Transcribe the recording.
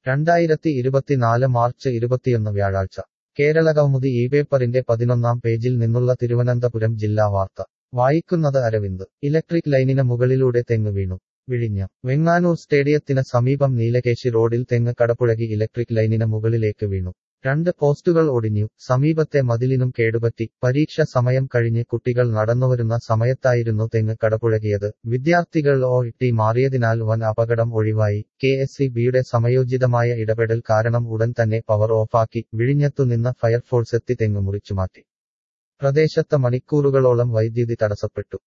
രണ്ടായിരത്തി ഇരുപത്തിനാല് മാർച്ച് ഇരുപത്തിയൊന്ന് വ്യാഴാഴ്ച കേരളകൗമുദി ഈ പേപ്പറിന്റെ പതിനൊന്നാം പേജിൽ നിന്നുള്ള തിരുവനന്തപുരം ജില്ലാ വാർത്ത വായിക്കുന്നത് അരവിന്ദ് ഇലക്ട്രിക് ലൈനിന് മുകളിലൂടെ തെങ്ങ് വീണു വിഴിഞ്ഞം വെങ്ങാനൂർ സ്റ്റേഡിയത്തിന് സമീപം നീലകേശി റോഡിൽ തെങ്ങ് കടപുഴകി ഇലക്ട്രിക് ലൈനിന് മുകളിലേക്ക് വീണു രണ്ട് പോസ്റ്റുകൾ ഒടിഞ്ഞു സമീപത്തെ മതിലിനും കേടുപറ്റി പരീക്ഷ സമയം കഴിഞ്ഞ് കുട്ടികൾ നടന്നുവരുന്ന സമയത്തായിരുന്നു തെങ്ങ് കടപുഴകിയത് വിദ്യാർത്ഥികൾ ഓ ഇട്ടി മാറിയതിനാൽ വൻ അപകടം ഒഴിവായി കെ എസ് സി ബിയുടെ സമയോചിതമായ ഇടപെടൽ കാരണം ഉടൻ തന്നെ പവർ ഓഫാക്കി വിഴിഞ്ഞത്തുനിന്ന് ഫയർഫോഴ്സ് എത്തി തെങ്ങ് മുറിച്ചുമാറ്റി പ്രദേശത്ത് മണിക്കൂറുകളോളം വൈദ്യുതി തടസ്സപ്പെട്ടു